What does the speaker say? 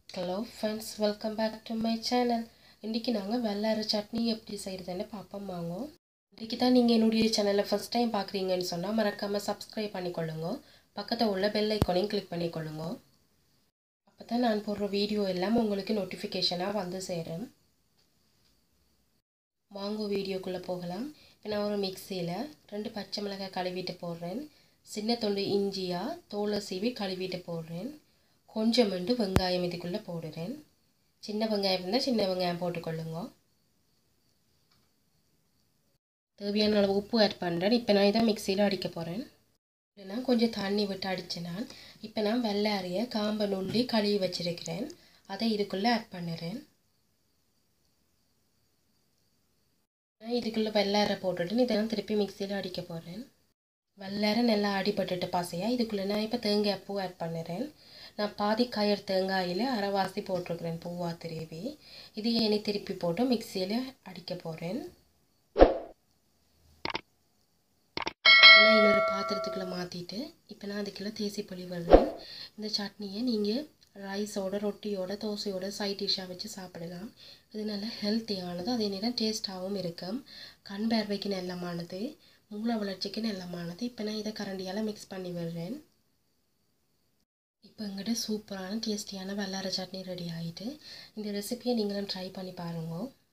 hello friends welcome back to my channel இன்றைக்கி நாங்கள் வெள்ளார சட்னி எப்படி செய்கிறதுன்னு பார்ப்போம் வாங்க இன்றைக்கி தான் நீங்கள் என்னுடைய சேனலை ஃபஸ்ட் டைம் பார்க்குறீங்கன்னு சொன்னால் மறக்காமல் சப்ஸ்கிரைப் பண்ணிக்கொள்ளுங்க பக்கத்தில் உள்ள பெல் ஐக்கானையும் கிளிக் பண்ணிக்கொள்ளுங்க அப்போ தான் நான் போடுற வீடியோ எல்லாம் உங்களுக்கு நோட்டிஃபிகேஷனாக வந்து சேரும் மாங்கோ வீடியோக்குள்ளே போகலாம் இப்போ நான் ஒரு மிக்சியில் ரெண்டு பச்சை மிளகாய் கழுவிட்டு போடுறேன் சின்ன தொண்டு இஞ்சியாக தோலை சீவி கழுவிட்டு போடுறேன் கொஞ்சமண்டு வெங்காயம் இதுக்குள்ளே போடுறேன் சின்ன வெங்காயம் இருந்தால் சின்ன வெங்காயம் போட்டுக்கொள்ளுங்க தேவையான அளவு உப்பு ஆட் பண்ணுறேன் இப்போ நான் இதை மிக்சியில் அடிக்க போகிறேன் இல்லைனா கொஞ்சம் தண்ணி விட்டு அடித்து நான் இப்போ நான் வெள்ளாரிய காம்பை நுள்ளி கழுவி வச்சுருக்கிறேன் அதை இதுக்குள்ளே ஆட் பண்ணுறேன் நான் இதுக்குள்ளே வெள்ளாரை போட்டுட்டு இதை நான் திருப்பி மிக்சியில் அடிக்க போகிறேன் வெள்ளாரை நல்லா அடிபட்டுட்டு பாசையாக இதுக்குள்ளே நான் இப்போ தேங்காய் பூ ஆட் பண்ணுறேன் நான் பாதி காயர் தேங்காயில் அரைவாசி போட்டிருக்கிறேன் பூவா திருவி இது எண்ணெய் திருப்பி போட்டு மிக்சியில் அடிக்க போகிறேன் நான் இன்னொரு பாத்திரத்துக்குள்ளே மாற்றிட்டு இப்போ நான் அதுக்குள்ளே தேசி புளி விடுறேன் இந்த சட்னியை நீங்கள் ரைஸோட ரொட்டியோட தோசையோட சைட் டிஷ்ஷாக வச்சு சாப்பிடலாம் இது நல்லா ஹெல்த்தியானது அதே நேரம் டேஸ்ட்டாகவும் இருக்கும் கண் பார்வைக்கு நல்லமானது மூளை வளர்ச்சிக்கு நல்லமானது இப்போ நான் இதை கரண்டியால் மிக்ஸ் பண்ணி விடுறேன் இப்போ எங்கிட்ட சூப்பரான டேஸ்டியான வெள்ளார சட்னி ரெடி ஆகிட்டு இந்த ரெசிபியை நீங்களும் ட்ரை பண்ணி பாருங்க